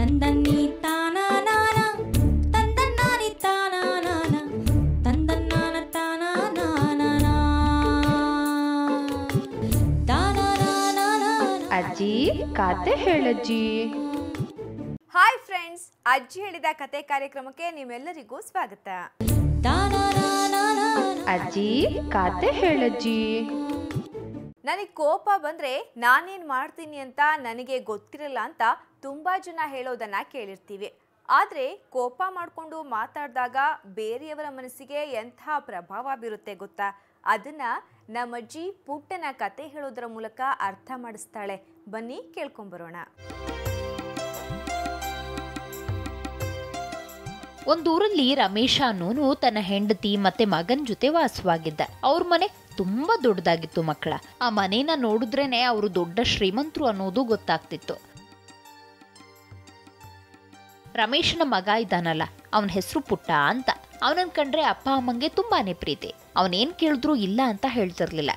ತಂದನ್ನಿ ತಾನಾನ ತಂದನ್ನಾನಿ ತಾನಾನ ತಂದನ್ನಾನ ತಾನಾನ ತಾನಾನ ಅಜ್ಜಿ ಕಾತೆ ಹೇಳಜ್ಜಿ hi friends ಅಜ್ಜಿ ಹೇಳಿದ ಕತೆ ಕಾರ್ಯಕ್ರಮಕ್ಕೆ ನಿಮ್ಮೆಲ್ಲರಿಗೂ ಸ್ವಾಗತ ಅಜ್ಜಿ ಕಾತೆ ಹೇಳಜ್ಜಿ ನನಗೆ ಕೋಪ ಬಂದ್ರೆ ನಾನೇನ್ ಮಾಡ್ತೀನಿ ಅಂತ ನನಗೆ ಗೊತ್ತಿರಲ್ಲ ಅಂತ ತುಂಬಾ ಜನ ಹೇಳೋದನ್ನ ಕೇಳಿರ್ತೀವಿ ಆದ್ರೆ ಕೋಪ ಮಾಡ್ಕೊಂಡು ಮಾತಾಡಿದಾಗ ಬೇರೆಯವರ ಮನಸ್ಸಿಗೆ ಎಂಥ ಪ್ರಭಾವ ಬೀರುತ್ತೆ ಗೊತ್ತಾ ಅದನ್ನ ನಮ್ಮಜ್ಜಿ ಪುಟ್ಟನ ಕತೆ ಹೇಳೋದರ ಮೂಲಕ ಅರ್ಥ ಮಾಡಿಸ್ತಾಳೆ ಬನ್ನಿ ಕೇಳ್ಕೊಂಬರೋಣ ಒಂದೂರಲ್ಲಿ ರಮೇಶ ಅನ್ನೋನು ತನ್ನ ಹೆಂಡತಿ ಮತ್ತೆ ಮಗನ್ ಜೊತೆ ವಾಸವಾಗಿದ್ದ ಅವ್ರ ಮನೆ ತುಂಬಾ ದೊಡ್ಡದಾಗಿತ್ತು ಮಕ್ಕಳ ಆ ಮನೇನ ನೋಡಿದ್ರೇನೆ ಅವರು ದೊಡ್ಡ ಶ್ರೀಮಂತರು ಅನ್ನೋದು ಗೊತ್ತಾಗ್ತಿತ್ತು ರಮೇಶನ ಮಗ ಇದ್ದಾನಲ್ಲ ಅವನ ಹೆಸರು ಪುಟ್ಟ ಅಂತ ಅವನನ್ ಕಂಡ್ರೆ ಅಪ್ಪ ಅಮ್ಮಂಗೆ ತುಂಬಾನೇ ಪ್ರೀತಿ ಅವನೇನ್ ಕೇಳಿದ್ರು ಇಲ್ಲ ಅಂತ ಹೇಳ್ತಿರ್ಲಿಲ್ಲ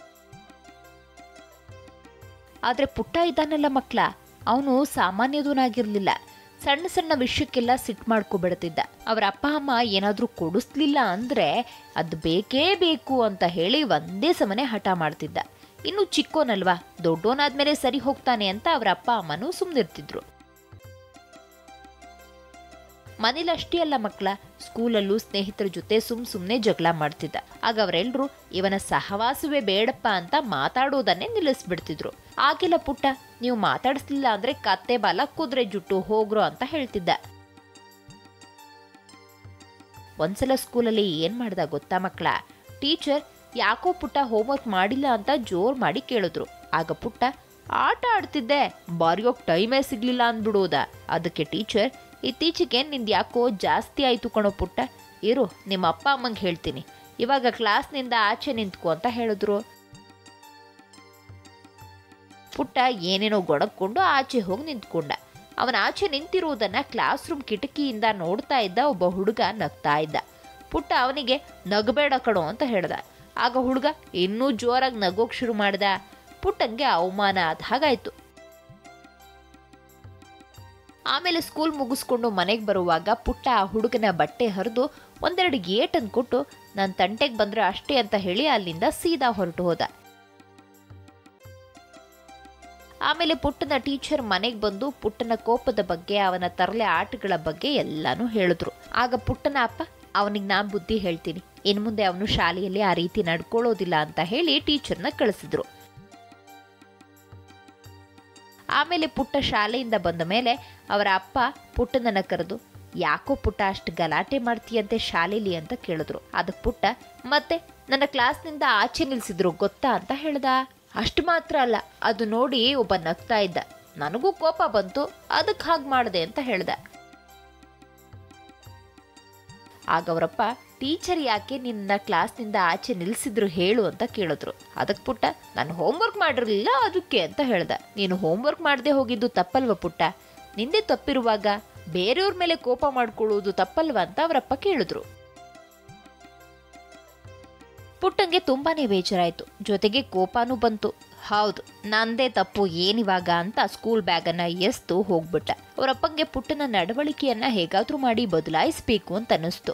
ಆದ್ರೆ ಪುಟ್ಟ ಇದ್ದಾನಲ್ಲ ಮಕ್ಳ ಅವನು ಸಾಮಾನ್ಯದೂನಾಗಿರ್ಲಿಲ್ಲ ಸಣ್ಣ ಸಣ್ಣ ವಿಷಯಕ್ಕೆಲ್ಲ ಸಿಟ್ಟು ಮಾಡ್ಕೊಬಿಡ್ತಿದ್ದ ಅವರ ಅಪ್ಪ ಅಮ್ಮ ಏನಾದ್ರೂ ಕೊಡಿಸ್ಲಿಲ್ಲ ಅಂದ್ರೆ ಅದು ಬೇಕೇ ಬೇಕು ಅಂತ ಹೇಳಿ ಒಂದೇ ಸಮನೆ ಹಠ ಮಾಡ್ತಿದ್ದ ಇನ್ನು ಚಿಕ್ಕೋನಲ್ವಾ ದೊಡ್ಡೋನಾದ್ಮೇಲೆ ಸರಿ ಹೋಗ್ತಾನೆ ಅಂತ ಅವರ ಅಪ್ಪ ಅಮ್ಮನೂ ಸುಮ್ಮನಿರ್ತಿದ್ರು ಮನೇಲಿ ಅಷ್ಟೇ ಅಲ್ಲ ಮಕ್ಕಳ ಸ್ಕೂಲಲ್ಲೂ ಸ್ನೇಹಿತರ ಜೊತೆ ಸುಮ್ ಸುಮ್ನೆ ಜಗಳ ಮಾಡ್ತಿದ್ದ ಆಗ ಅವರೆಲ್ಲರೂ ಇವನ ಸಹವಾಸವೇ ಬೇಡಪ್ಪ ಅಂತ ಮಾತಾಡೋದನ್ನೇ ನಿಲ್ಲಿಸ್ಬಿಡ್ತಿದ್ರು ಆಗೆಲ್ಲ ಪುಟ್ಟ ನೀವು ಮಾತಾಡಿಸ್ಲಿಲ್ಲ ಅಂದ್ರೆ ಕತ್ತೆ ಬಾಲ ಕುದುರೆ ಜುಟ್ಟು ಹೋಗ್ರೋ ಅಂತ ಹೇಳ್ತಿದ್ದ ಒಂದ್ಸಲ ಸ್ಕೂಲಲ್ಲಿ ಏನ್ ಮಾಡ್ದ ಗೊತ್ತಾ ಮಕ್ಕಳ ಟೀಚರ್ ಯಾಕೋ ಪುಟ್ಟ ಹೋಮ್ವರ್ಕ್ ಮಾಡಿಲ್ಲ ಅಂತ ಜೋರ್ ಮಾಡಿ ಕೇಳಿದ್ರು ಆಗ ಪುಟ್ಟ ಆಟ ಆಡ್ತಿದ್ದೆ ಬರೆಯೋಕ್ ಟೈಮೇ ಸಿಗ್ಲಿಲ್ಲ ಅಂದ್ಬಿಡೋದ ಅದಕ್ಕೆ ಟೀಚರ್ ಇತ್ತೀಚೆಗೆ ನಿಂದು ಯಾಕೋ ಜಾಸ್ತಿ ಆಯ್ತು ಕಣೋ ಪುಟ್ಟ ಇರು ನಿಮ್ಮ ಅಪ್ಪ ಅಮ್ಮಂಗೆ ಹೇಳ್ತೀನಿ ಇವಾಗ ಕ್ಲಾಸ್ನಿಂದ ಆಚೆ ನಿಂತ್ಕೊ ಅಂತ ಹೇಳಿದ್ರು ಪುಟ್ಟ ಏನೇನೋ ಗೊಡಕೊಂಡು ಆಚೆ ಹೋಗಿ ನಿಂತ್ಕೊಂಡ ಅವನ ಆಚೆ ನಿಂತಿರುವುದನ್ನ ಕ್ಲಾಸ್ ರೂಮ್ ಕಿಟಕಿಯಿಂದ ನೋಡ್ತಾ ಇದ್ದ ಒಬ್ಬ ಹುಡುಗ ನಗ್ತಾ ಇದ್ದ ಪುಟ್ಟ ಅವನಿಗೆ ನಗಬೇಡ ಕಣೋ ಅಂತ ಹೇಳ್ದ ಆಗ ಹುಡುಗ ಇನ್ನೂ ಜೋರಾಗಿ ನಗೋಕ್ ಶುರು ಮಾಡ್ದ ಪುಟ್ಟಂಗೆ ಅವಮಾನ ಆದ ಹಾಗಾಯ್ತು ಆಮೇಲೆ ಸ್ಕೂಲ್ ಮುಗಿಸ್ಕೊಂಡು ಮನೆಗೆ ಬರುವಾಗ ಪುಟ್ಟ ಆ ಹುಡುಗನ ಬಟ್ಟೆ ಹರಿದು ಒಂದೆರಡು ಏಟನ್ ಕೊಟ್ಟು ನನ್ನ ತಂಟೆಗೆ ಬಂದ್ರೆ ಅಷ್ಟೇ ಅಂತ ಹೇಳಿ ಅಲ್ಲಿಂದ ಸೀದಾ ಹೊರಟು ಹೋದ ಆಮೇಲೆ ಪುಟ್ಟನ ಟೀಚರ್ ಮನೆಗೆ ಬಂದು ಪುಟ್ಟನ ಕೋಪದ ಬಗ್ಗೆ ಅವನ ತರಲೆ ಆಟಗಳ ಬಗ್ಗೆ ಎಲ್ಲಾನು ಹೇಳಿದ್ರು ಆಗ ಪುಟ್ಟನ ಅಪ್ಪ ಅವನಿಗೆ ನಾನ್ ಬುದ್ಧಿ ಹೇಳ್ತೀನಿ ಇನ್ ಮುಂದೆ ಅವನು ಶಾಲೆಯಲ್ಲಿ ಆ ರೀತಿ ನಡ್ಕೊಳ್ಳೋದಿಲ್ಲ ಅಂತ ಹೇಳಿ ಟೀಚರ್ನ ಕಳಿಸಿದ್ರು ಆಮೇಲೆ ಪುಟ್ಟ ಶಾಲೆಯಿಂದ ಬಂದ ಮೇಲೆ ಅವರ ಅಪ್ಪ ಪುಟ್ಟನನ್ನ ಕರೆದು ಯಾಕೋ ಪುಟ್ಟ ಅಷ್ಟು ಗಲಾಟೆ ಮಾಡ್ತೀಯಂತೆ ಶಾಲೆಲಿ ಅಂತ ಕೇಳಿದ್ರು ಅದಕ್ಕೆ ಪುಟ್ಟ ಮತ್ತೆ ನನ್ನ ಕ್ಲಾಸ್ನಿಂದ ಆಚೆ ನಿಲ್ಸಿದ್ರು ಗೊತ್ತಾ ಅಂತ ಹೇಳ್ದ ಅಷ್ಟು ಮಾತ್ರ ಅಲ್ಲ ಅದು ನೋಡಿ ಒಬ್ಬ ನಗ್ತಾ ಇದ್ದ ನನಗೂ ಕೋಪ ಬಂತು ಅದಕ್ಕೆ ಹಾಗೆ ಮಾಡಿದೆ ಅಂತ ಹೇಳ್ದ ಆಗ ಅವರಪ್ಪ ಟೀಚರ್ ಯಾಕೆ ನಿನ್ನ ಕ್ಲಾಸ್ನಿಂದ ಆಚೆ ನಿಲ್ಸಿದ್ರು ಹೇಳು ಅಂತ ಕೇಳಿದ್ರು ಅದಕ್ಕೆ ಪುಟ್ಟ ನಾನು ಹೋಮ್ವರ್ಕ್ ಮಾಡಿರಲಿಲ್ಲ ಅದಕ್ಕೆ ಅಂತ ಹೇಳ್ದ ನೀನು ಹೋಮ್ವರ್ಕ್ ಮಾಡದೆ ಹೋಗಿದ್ದು ತಪ್ಪಲ್ವ ಪುಟ್ಟ ನಿಂದೆ ತಪ್ಪಿರುವಾಗ ಬೇರೆಯವ್ರ ಮೇಲೆ ಕೋಪ ಮಾಡ್ಕೊಳ್ಳೋದು ತಪ್ಪಲ್ವಾ ಅಂತ ಅವರಪ್ಪ ಕೇಳಿದ್ರು ಪುಟ್ಟಂಗೆ ತುಂಬಾನೇ ಬೇಜಾರಾಯ್ತು ಜೊತೆಗೆ ಕೋಪನೂ ಬಂತು ಹೌದು ನಂದೇ ತಪ್ಪು ಏನಿವಾಗ ಅಂತ ಸ್ಕೂಲ್ ಬ್ಯಾಗನ್ನ ಎಸ್ತು ಹೋಗ್ಬಿಟ್ಟ ಅವರಪ್ಪಂಗೆ ಪುಟ್ಟನ ನಡವಳಿಕೆಯನ್ನ ಹೇಗಾದ್ರೂ ಮಾಡಿ ಬದಲಾಯಿಸ್ಬೇಕು ಅಂತ ಅನ್ನಿಸ್ತು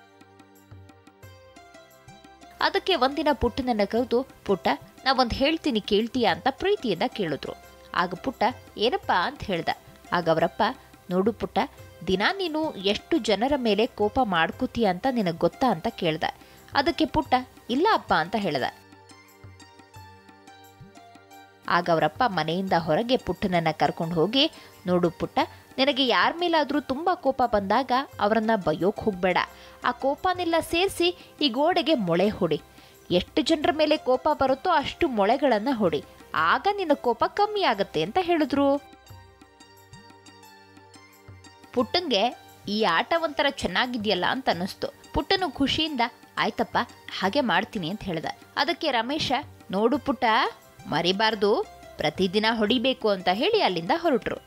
ಅದಕ್ಕೆ ಒಂದಿನ ಪುಟ್ಟನನ್ನ ಕರೆದು ಪುಟ್ಟ ನಾವೊಂದು ಹೇಳ್ತೀನಿ ಕೇಳ್ತೀಯಾ ಅಂತ ಪ್ರೀತಿಯಿಂದ ಕೇಳಿದ್ರು ಆಗ ಪುಟ್ಟ ಏನಪ್ಪ ಅಂತ ಹೇಳ್ದ ಆಗ ಅವರಪ್ಪ ನೋಡು ಪುಟ್ಟ ದಿನ ನೀನು ಎಷ್ಟು ಜನರ ಮೇಲೆ ಕೋಪ ಮಾಡ್ಕೋತೀಯ ಅಂತ ನಿನಗೆ ಗೊತ್ತಾ ಅಂತ ಕೇಳ್ದ ಅದಕ್ಕೆ ಪುಟ್ಟ ಇಲ್ಲ ಅಪ್ಪ ಅಂತ ಹೇಳ್ದ ಆಗ ಅವರಪ್ಪ ಮನೆಯಿಂದ ಹೊರಗೆ ಪುಟ್ಟನನ್ನ ಕರ್ಕೊಂಡು ಹೋಗಿ ನೋಡು ಪುಟ್ಟ ನಿನಗೆ ಯಾರ ಮೇಲಾದ್ರೂ ತುಂಬಾ ಕೋಪ ಬಂದಾಗ ಅವರನ್ನ ಬೈಯೋಕ್ ಹೋಗ್ಬೇಡ ಆ ಕೋಪನೆಲ್ಲ ಸೇರಿಸಿ ಈ ಗೋಡೆಗೆ ಮೊಳೆ ಹೊಡಿ ಎಷ್ಟು ಜನರ ಮೇಲೆ ಕೋಪ ಬರುತ್ತೋ ಅಷ್ಟು ಮೊಳೆಗಳನ್ನ ಹೊಡಿ ಆಗ ನಿನ್ನ ಕೋಪ ಕಮ್ಮಿ ಆಗತ್ತೆ ಅಂತ ಹೇಳಿದ್ರು ಪುಟ್ಟಂಗೆ ಈ ಆಟ ಒಂಥರ ಚೆನ್ನಾಗಿದ್ಯಲ್ಲ ಅಂತ ಅನ್ನಿಸ್ತು ಪುಟ್ಟನು ಖುಷಿಯಿಂದ ಆಯ್ತಪ್ಪ ಹಾಗೆ ಮಾಡ್ತೀನಿ ಅಂತ ಹೇಳ್ದ ಅದಕ್ಕೆ ರಮೇಶ ನೋಡು ಪುಟ್ಟ ಮರಿಬಾರ್ದು ಪ್ರತಿದಿನ ಹೊಡಿಬೇಕು ಅಂತ ಹೇಳಿ ಅಲ್ಲಿಂದ ಹೊರಟ್ರು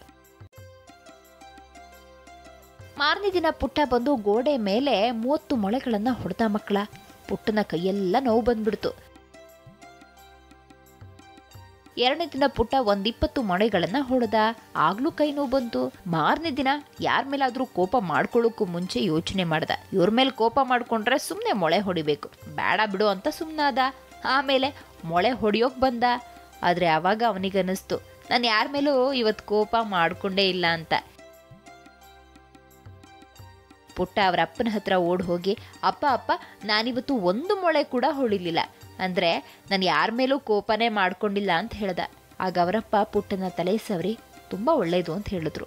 ಮಾರನೇ ದಿನ ಪುಟ್ಟ ಬಂದು ಗೋಡೆ ಮೇಲೆ ಮೂವತ್ತು ಮೊಳೆಗಳನ್ನ ಹೊಡೆದ ಮಕ್ಕಳ ಪುಟ್ಟನ ಕೈಯೆಲ್ಲ ನೋವು ಬಂದ್ಬಿಡ್ತು ಎರಡನೇ ದಿನ ಪುಟ್ಟ ಒಂದಿಪ್ಪತ್ತು ಮೊಳೆಗಳನ್ನ ಹೊಡೆದ ಆಗ್ಲೂ ಕೈ ನೋವು ಬಂತು ಮಾರನೇ ದಿನ ಯಾರ ಮೇಲಾದ್ರೂ ಕೋಪ ಮಾಡ್ಕೊಳ್ಳೋಕ್ಕೂ ಮುಂಚೆ ಯೋಚನೆ ಮಾಡ್ದ ಇವ್ರ ಮೇಲೆ ಕೋಪ ಮಾಡ್ಕೊಂಡ್ರೆ ಸುಮ್ಮನೆ ಮೊಳೆ ಹೊಡಿಬೇಕು ಬೇಡ ಬಿಡು ಅಂತ ಸುಮ್ಮನಾದ ಆಮೇಲೆ ಮೊಳೆ ಹೊಡಿಯೋಕ್ ಬಂದ ಆದ್ರೆ ಅವಾಗ ಅವನಿಗನ್ನಿಸ್ತು ನಾನು ಯಾರ ಮೇಲೂ ಇವತ್ತು ಕೋಪ ಮಾಡ್ಕೊಂಡೇ ಇಲ್ಲ ಅಂತ ಪುಟ್ಟ ಅವರ ಅಪ್ಪನ ಹತ್ರ ಓಡ್ ಹೋಗಿ ಅಪ್ಪ ಅಪ್ಪ ನಾನಿವತ್ತು ಒಂದು ಮೊಳೆ ಕೂಡ ಹೊಡಿಲಿಲ್ಲ ಅಂದ್ರೆ ನಾನು ಯಾರ ಮೇಲೂ ಕೋಪನೇ ಮಾಡ್ಕೊಂಡಿಲ್ಲ ಅಂತ ಹೇಳ್ದ ಆಗ ಅವರಪ್ಪ ಪುಟ್ಟನ ತಲೆ ಸವರಿ ತುಂಬಾ ಒಳ್ಳೇದು ಅಂತ ಹೇಳಿದ್ರು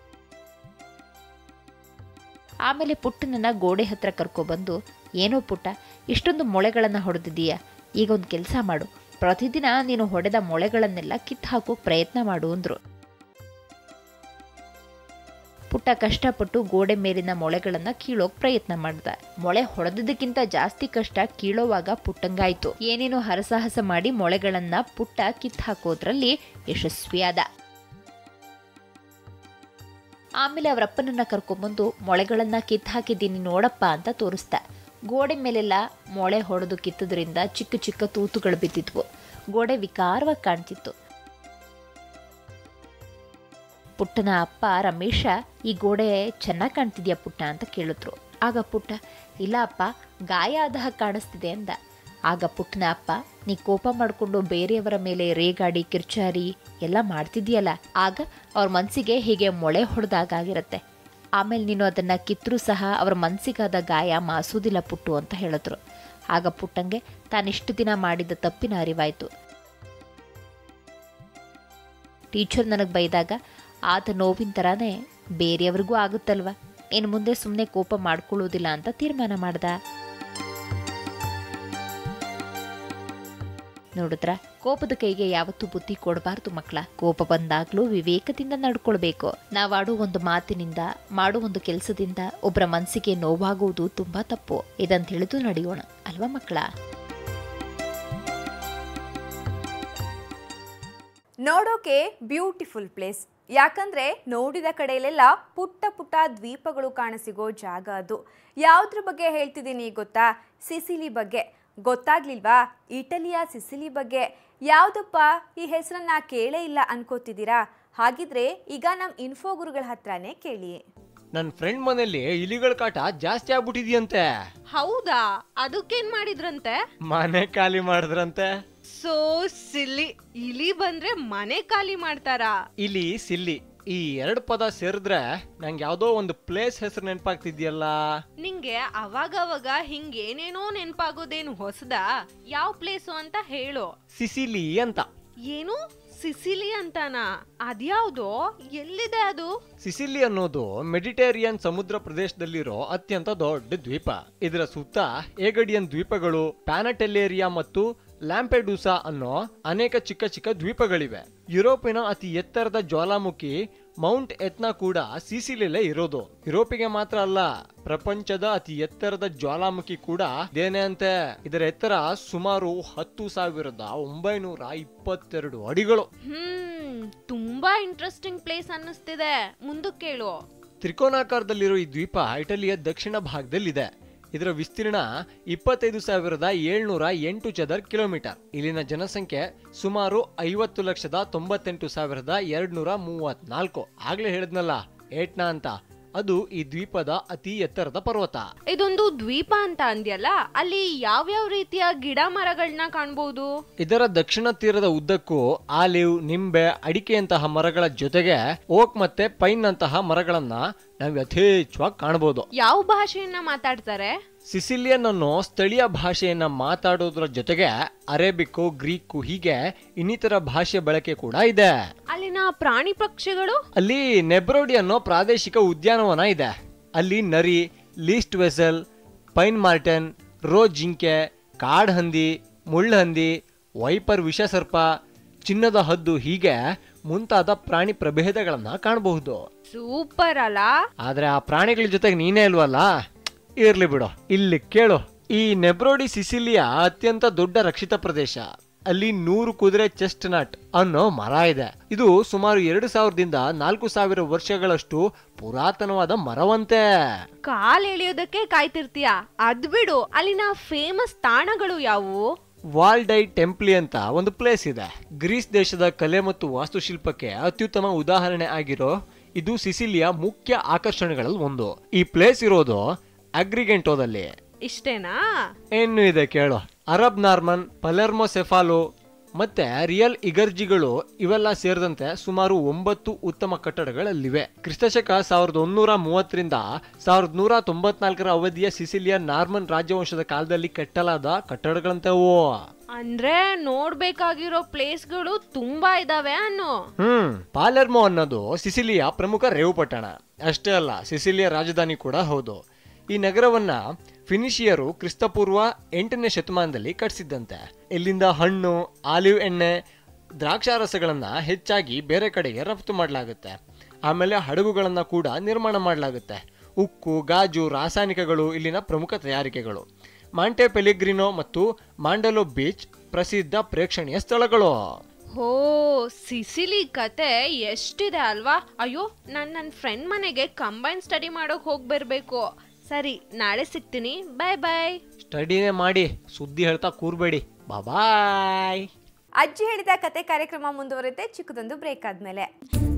ಆಮೇಲೆ ಪುಟ್ಟನನ್ನ ಗೋಡೆ ಹತ್ರ ಕರ್ಕೊಬಂದು ಏನೋ ಪುಟ್ಟ ಇಷ್ಟೊಂದು ಮೊಳೆಗಳನ್ನ ಹೊಡೆದಿದ್ದೀಯ ಈಗ ಒಂದು ಕೆಲಸ ಮಾಡು ಪ್ರತಿದಿನ ನೀನು ಹೊಡೆದ ಮೊಳೆಗಳನ್ನೆಲ್ಲ ಕಿತ್ತು ಹಾಕೋಕ್ ಪ್ರಯತ್ನ ಮಾಡು ಅಂದ್ರು ಪುಟ್ಟ ಕಷ್ಟಪಟ್ಟು ಗೋಡೆ ಮೇಲಿನ ಮೊಳೆಗಳನ್ನ ಕೀಳೋಕ್ ಪ್ರಯತ್ನ ಮಾಡ್ದ ಮೊಳೆ ಹೊಡೆದಕ್ಕಿಂತ ಜಾಸ್ತಿ ಕಷ್ಟ ಕೀಳೋವಾಗ ಪುಟ್ಟಂಗಾಯ್ತು ಏನೇನೋ ಹರಸಾಹಸ ಮಾಡಿ ಮೊಳೆಗಳನ್ನ ಪುಟ್ಟ ಕಿತ್ ಹಾಕೋದ್ರಲ್ಲಿ ಯಶಸ್ವಿಯಾದ ಆಮೇಲೆ ಅವರಪ್ಪನನ್ನ ಕರ್ಕೊಂಡ್ಬಂದು ಮೊಳೆಗಳನ್ನ ಕಿತ್ ಹಾಕಿದ್ದೀನಿ ನೋಡಪ್ಪ ಅಂತ ತೋರಿಸ್ದ ಗೋಡೆ ಮೇಲೆಲ್ಲ ಮೊಳೆ ಹೊಡೆದು ಕಿತ್ತದ್ರಿಂದ ಚಿಕ್ಕ ಚಿಕ್ಕ ತೂತುಗಳು ಬಿದ್ದಿದ್ವು ಗೋಡೆ ವಿಕಾರವಾಗಿ ಕಾಣ್ತಿತ್ತು ಪುಟ್ಟನ ಅಪ್ಪ ರಮೇಶ ಈ ಗೋಡೆ ಚೆನ್ನಾಗಿ ಕಾಣ್ತಿದ್ಯಾ ಪುಟ್ಟ ಅಂತ ಕೇಳಿದ್ರು ಆಗ ಪುಟ್ಟ ಇಲ್ಲ ಅಪ್ಪ ಗಾಯ ಆದ ಹಾಗೆ ಕಾಣಿಸ್ತಿದೆ ಅಂದ ಆಗ ಪುಟ್ಟನ ಅಪ್ಪ ನೀ ಕೋಪ ಮಾಡಿಕೊಂಡು ಬೇರೆಯವರ ಮೇಲೆ ರೇಗಾಡಿ ಕಿರ್ಚಾರಿ ಎಲ್ಲ ಮಾಡ್ತಿದ್ಯಲ್ಲ ಆಗ ಅವ್ರ ಮನಸ್ಸಿಗೆ ಹೀಗೆ ಮೊಳೆ ಹೊಡೆದಾಗಿರುತ್ತೆ ಆಮೇಲೆ ನೀನು ಅದನ್ನ ಕಿತ್ತರೂ ಸಹ ಅವ್ರ ಮನಸ್ಸಿಗಾದ ಗಾಯ ಮಾಸೋದಿಲ್ಲ ಪುಟ್ಟು ಅಂತ ಹೇಳಿದ್ರು ಆಗ ಪುಟ್ಟಂಗೆ ತಾನಿಷ್ಟು ದಿನ ಮಾಡಿದ ತಪ್ಪಿನ ಅರಿವಾಯ್ತು ಟೀಚರ್ ನನಗೆ ಬೈದಾಗ ಆತ ನೋವಿನ ಥರನೇ ಬೇರೆಯವ್ರಿಗೂ ಆಗುತ್ತಲ್ವ ಇನ್ನು ಮುಂದೆ ಸುಮ್ಮನೆ ಕೋಪ ಮಾಡ್ಕೊಳ್ಳೋದಿಲ್ಲ ಅಂತ ತೀರ್ಮಾನ ಮಾಡ್ದ ನೋಡಿದ್ರ ಕೋಪದ ಕೈಗೆ ಯಾವತ್ತೂ ಬುದ್ಧಿ ಕೊಡಬಾರ್ದು ಮಕ್ಕಳ ಕೋಪ ಬಂದಾಗ್ಲೂ ವಿವೇಕದಿಂದ ನಡ್ಕೊಳ್ಬೇಕು ನಾವಾಡೋ ಒಂದು ಮಾತಿನಿಂದ ಮಾಡೋ ಒಂದು ಕೆಲಸದಿಂದ ಒಬ್ಬರ ಮನಸ್ಸಿಗೆ ನೋವಾಗುವುದು ತುಂಬಾ ತಪ್ಪು ಇದಂತ ತಿಳಿದು ನಡೆಯೋಣ ಅಲ್ವಾ ಮಕ್ಕಳ ನೋಡೋಕೆ ಬ್ಯೂಟಿಫುಲ್ ಪ್ಲೇಸ್ ಯಾಕಂದ್ರೆ ನೋಡಿದ ಕಡೆಯಲ್ಲೆಲ್ಲ ಪುಟ್ಟ ಪುಟ್ಟ ದ್ವೀಪಗಳು ಕಾಣಸಿಗೋ ಜಾಗ ಅದು ಯಾವುದ್ರ ಬಗ್ಗೆ ಹೇಳ್ತಿದ್ದೀನಿ ಗೊತ್ತಾ ಸಿಸಿಲಿ ಬಗ್ಗೆ ಗೊತ್ತಾಗ್ಲಿಲ್ವಾ ಇಟಲಿಯ ಸಿಸಿಲಿ ಬಗ್ಗೆ ಯಾವುದಪ್ಪ ಈ ಹೆಸರನ್ನ ಕೇಳೇ ಇಲ್ಲ ಅನ್ಕೋತಿದ್ದೀರಾ ಹಾಗಿದ್ರೆ ಈಗ ನಮ್ಮ ಇನ್ಫೋ ಗುರುಗಳ ಹತ್ರನೇ ಕೇಳಿ ನನ್ನ ಫ್ರೆಂಡ್ ಮನೇಲಿ ಇಲಿಗಳ ಕಾಟ ಜಾಸ್ತಿ ಆಗ್ಬಿಟ್ಟಿದ್ಯಂತೆ ಹೌದಾ ಅದಕ್ಕೇನ್ ಮಾಡಿದ್ರಂತೆ ಮನೆ ಖಾಲಿ ಮಾಡಿದ್ರಂತೆ ಸೋ ಸಿಲ್ಲಿ ಇಲಿ ಬಂದ್ರೆ ಮನೆ ಖಾಲಿ ಮಾಡ್ತಾರಾ ಇಲಿ ಸಿಲ್ಲಿ ಈ ಎರಡು ಪದ ಸೇರಿದ್ರೆ ನಂಗೆ ಯಾವ್ದೋ ಒಂದು ಪ್ಲೇಸ್ ಹೆಸರು ನೆನಪಾಗ್ತಿದ್ಯಲ್ಲ ನಿಂಗೆ ಅವಾಗವಾಗ ಹಿಂಗೇನೇನೋ ನೆನ್ಪಾಗೋದೇನು ಹೊಸದಾ ಯಾವ ಪ್ಲೇಸು ಅಂತ ಹೇಳು ಸಿಸಿಲಿ ಅಂತ ಏನು ಸಿಸಿಲಿ ಅಂತಾನಾ ಅದ್ಯಾವ್ದೋ ಎಲ್ಲಿದೆ ಅದು ಸಿಸಿಲಿ ಅನ್ನೋದು ಮೆಡಿಟೇರಿಯನ್ ಸಮುದ್ರ ಪ್ರದೇಶದಲ್ಲಿರೋ ಅತ್ಯಂತ ದೊಡ್ಡ ದ್ವೀಪ ಇದರ ಸುತ್ತ ಏಗಡಿಯನ್ ದ್ವೀಪಗಳು ಪ್ಯಾನಟೆಲ್ಲೇರಿಯಾ ಮತ್ತು ಲ್ಯಾಂಪೆಡೂಸಾ ಅನ್ನೋ ಅನೇಕ ಚಿಕ್ಕ ಚಿಕ್ಕ ದ್ವೀಪಗಳಿವೆ ಯುರೋಪಿನ ಅತಿ ಎತ್ತರದ ಜ್ವಾಲಾಮುಖಿ ಮೌಂಟ್ ಎತ್ನಾ ಕೂಡ ಸಿಸಿಲಿಲೇ ಇರೋದು ಯುರೋಪಿಗೆ ಮಾತ್ರ ಅಲ್ಲ ಪ್ರಪಂಚದ ಅತಿ ಎತ್ತರದ ಜ್ವಾಲಾಮುಖಿ ಕೂಡ ಇದೇನೆ ಅಂತೆ ಇದರ ಎತ್ತರ ಸುಮಾರು ಹತ್ತು ಸಾವಿರದ ಒಂಬೈನೂರ ಇಪ್ಪತ್ತೆರಡು ಅಡಿಗಳು ಹ್ಮ್ ತುಂಬಾ ಇಂಟ್ರೆಸ್ಟಿಂಗ್ ಪ್ಲೇಸ್ ಅನ್ನಿಸ್ತಿದೆ ಮುಂದಕ್ಕೆ ಕೇಳು ತ್ರಿಕೋನಾಕಾರದಲ್ಲಿರೋ ಈ ದ್ವೀಪ ಇಟಲಿಯ ದಕ್ಷಿಣ ಭಾಗದಲ್ಲಿದೆ ಇದರ ವಿಸ್ತೀರ್ಣ ಇಪ್ಪತ್ತೈದು ಸಾವಿರದ ಏಳ್ನೂರ ಎಂಟು ಚದರ್ ಕಿಲೋಮೀಟರ್ ಇಲ್ಲಿನ ಜನಸಂಖ್ಯೆ ಸುಮಾರು ಐವತ್ತು ಲಕ್ಷದ ತೊಂಬತ್ತೆಂಟು ಸಾವಿರದ ಎರಡ್ನೂರ ಮೂವತ್ನಾಲ್ಕು ಆಗ್ಲೇ ಹೇಳಿದ್ನಲ್ಲ ಏಟ್ನಾ ಅಂತ ಅದು ಈ ದ್ವೀಪದ ಅತಿ ಎತ್ತರದ ಪರ್ವತ ಇದೊಂದು ದ್ವೀಪ ಅಂತ ಅಂದ್ಯಲ್ಲ ಅಲ್ಲಿ ಯಾವ್ಯಾವ ರೀತಿಯ ಗಿಡ ಮರಗಳನ್ನ ಕಾಣ್ಬೋದು ಇದರ ದಕ್ಷಿಣ ತೀರದ ಉದ್ದಕ್ಕೂ ಆಲಿವ್ ನಿಂಬೆ ಅಡಿಕೆಯಂತಹ ಮರಗಳ ಜೊತೆಗೆ ಓಕ್ ಮತ್ತೆ ಪೈನ್ ಅಂತಹ ಮರಗಳನ್ನ ನಾವು ಯಥೇಚ್ಛವಾಗಿ ಕಾಣಬಹುದು ಯಾವ ಭಾಷೆಯನ್ನ ಮಾತಾಡ್ತಾರೆ ಸಿಸಿಲಿಯನ್ ಅನ್ನೋ ಸ್ಥಳೀಯ ಭಾಷೆಯನ್ನ ಮಾತಾಡೋದ್ರ ಜೊತೆಗೆ ಅರೇಬಿಕ್ಕು ಗ್ರೀಕು ಹೀಗೆ ಇನ್ನಿತರ ಭಾಷೆ ಬಳಕೆ ಕೂಡ ಇದೆ ಅಲ್ಲಿನ ಪ್ರಾಣಿ ಪಕ್ಷಿಗಳು ಅಲ್ಲಿ ನೆಬ್ರೋಡಿ ಅನ್ನೋ ಪ್ರಾದೇಶಿಕ ಉದ್ಯಾನವನ ಇದೆ ಅಲ್ಲಿ ನರಿ least weasel pine marten roe ಜಿಂಕೆ ಕಾಡ್ ಹಂದಿ ಮುಳ್ಳಹಂದಿ ವೈಪರ್ ವಿಷಸರ್ಪ ಚಿನ್ನದ ಹದ್ದು ಹೀಗೆ ಮುಂತಾದ ಪ್ರಾಣಿ ಪ್ರಭೇದಗಳನ್ನ ಕಾಣಬಹುದು ಸೂಪರ್ ಅಲ್ಲ ಆದ್ರೆ ಆ ಪ್ರಾಣಿಗಳ ಜೊತೆಗೆ ನೀನೇ ಇಲ್ವಲ್ಲ ಇರ್ಲಿ ಬಿಡು ಇಲ್ಲಿ ಕೇಳು ಈ ನೆಬ್ರೋಡಿ ಸಿಸಿಲಿಯ ಅತ್ಯಂತ ದೊಡ್ಡ ರಕ್ಷಿತ ಪ್ರದೇಶ ಅಲ್ಲಿ ನೂರು ಕುದುರೆ ಚೆಸ್ಟ್ ನಟ್ ಅನ್ನೋ ಮರ ಇದೆ ಇದು ಸುಮಾರು ಎರಡು ಸಾವಿರದಿಂದ ನಾಲ್ಕು ಸಾವಿರ ವರ್ಷಗಳಷ್ಟು ಪುರಾತನವಾದ ಮರವಂತೆ ಕಾಲ್ ಎಳೆಯೋದಕ್ಕೆ ಕಾಯ್ತಿರ್ತೀಯ ಅದ್ ಬಿಡು ಅಲ್ಲಿನ ಫೇಮಸ್ ತಾಣಗಳು ಯಾವುವು ವಾಲ್ಡೈ ಟೆಂಪ್ಲಿ ಅಂತ ಒಂದು ಪ್ಲೇಸ್ ಇದೆ ಗ್ರೀಸ್ ದೇಶದ ಕಲೆ ಮತ್ತು ವಾಸ್ತುಶಿಲ್ಪಕ್ಕೆ ಅತ್ಯುತ್ತಮ ಉದಾಹರಣೆ ಆಗಿರೋ ಇದು ಸಿಸಿಲಿಯ ಮುಖ್ಯ ಆಕರ್ಷಣೆಗಳಲ್ಲಿ ಒಂದು ಈ ಪ್ಲೇಸ್ ಇರೋದು ಅಗ್ರಿಗೆಂಟೋದಲ್ಲಿ ಇಷ್ಟೇನಾ ಏನು ಇದೆ ಕೇಳು ಅರಬ್ ನಾರ್ಮನ್ ಪಲೆರ್ಮೋ ಸೆಫಾಲು ಮತ್ತೆ ರಿಯಲ್ ಇಗರ್ಜಿಗಳು ಇವೆಲ್ಲ ಸೇರಿದಂತೆ ಸುಮಾರು ಒಂಬತ್ತು ಉತ್ತಮ ಕಟ್ಟಡಗಳಲ್ಲಿವೆ ಕ್ರಿಸ್ತಶಕ ಸಾವಿರದ ಒಂದೂರ ಮೂವತ್ತರಿಂದ ಸಾವಿರದ ನೂರ ತೊಂಬತ್ನಾಲ್ಕರ ಅವಧಿಯ ಸಿಸಿಲಿಯ ನಾರ್ಮನ್ ರಾಜವಂಶದ ಕಾಲದಲ್ಲಿ ಕಟ್ಟಲಾದ ಕಟ್ಟಡಗಳಂತವು ಅಂದ್ರೆ ನೋಡ್ಬೇಕಾಗಿರೋ ಪ್ಲೇಸ್ಗಳು ತುಂಬಾ ಇದಾವೆ ಅನ್ನು ಹ್ಮ್ ಪಾಲೆರ್ಮೋ ಅನ್ನೋದು ಸಿಸಿಲಿಯ ಪ್ರಮುಖ ರೇವು ಪಟ್ಟಣ ಅಷ್ಟೇ ಅಲ್ಲ ಸಿಸಿಲಿಯ ರಾಜಧಾನಿ ಕೂಡ ಹೌದು ಈ ನಗರವನ್ನ ಫಿನಿಷಿಯರು ಕ್ರಿಸ್ತಪೂರ್ವ ಎಂಟನೇ ಶತಮಾನದಲ್ಲಿ ಕಟ್ಟಿಸಿದ್ದಂತೆ ಇಲ್ಲಿಂದ ಹಣ್ಣು ಆಲಿವ್ ಎಣ್ಣೆ ದ್ರಾಕ್ಷಾರಸಗಳನ್ನ ಹೆಚ್ಚಾಗಿ ಬೇರೆ ಕಡೆಗೆ ರಫ್ತು ಮಾಡಲಾಗುತ್ತೆ ಆಮೇಲೆ ಹಡಗುಗಳನ್ನ ಕೂಡ ನಿರ್ಮಾಣ ಮಾಡಲಾಗುತ್ತೆ ಉಕ್ಕು ಗಾಜು ರಾಸಾಯನಿಕಗಳು ಇಲ್ಲಿನ ಪ್ರಮುಖ ತಯಾರಿಕೆಗಳು ಮಾಂಟೆ ಪೆಲಿಗ್ರಿನೋ ಮತ್ತು ಮಾಂಡಲೋ ಬೀಚ್ ಪ್ರಸಿದ್ಧ ಪ್ರೇಕ್ಷಣೀಯ ಸ್ಥಳಗಳು ಹೋ ಸಿಸಿಲಿ ಕತೆ ಎಷ್ಟಿದೆ ಅಲ್ವಾ ಅಯ್ಯೋ ನಾನು ನನ್ನ ಫ್ರೆಂಡ್ ಮನೆಗೆ ಕಂಬೈನ್ ಸ್ಟಡಿ ಮಾಡೋಕ್ ಹೋಗಿ ಬರ್ಬೇಕು ಸರಿ ನಾಳೆ ಸಿಗ್ತೀನಿ ಬಾಯ್ ಬಾಯ್ ಸ್ಟಡಿನೇ ಮಾಡಿ ಸುದ್ದಿ ಹೇಳ್ತಾ ಕೂರ್ಬೇಡಿ ಬಾಯ್ ಅಜ್ಜಿ ಹೇಳಿದ ಕತೆ ಕಾರ್ಯಕ್ರಮ ಮುಂದುವರುತ್ತೆ ಚಿಕ್ಕದೊಂದು ಬ್ರೇಕ್ ಆದ್ಮೇಲೆ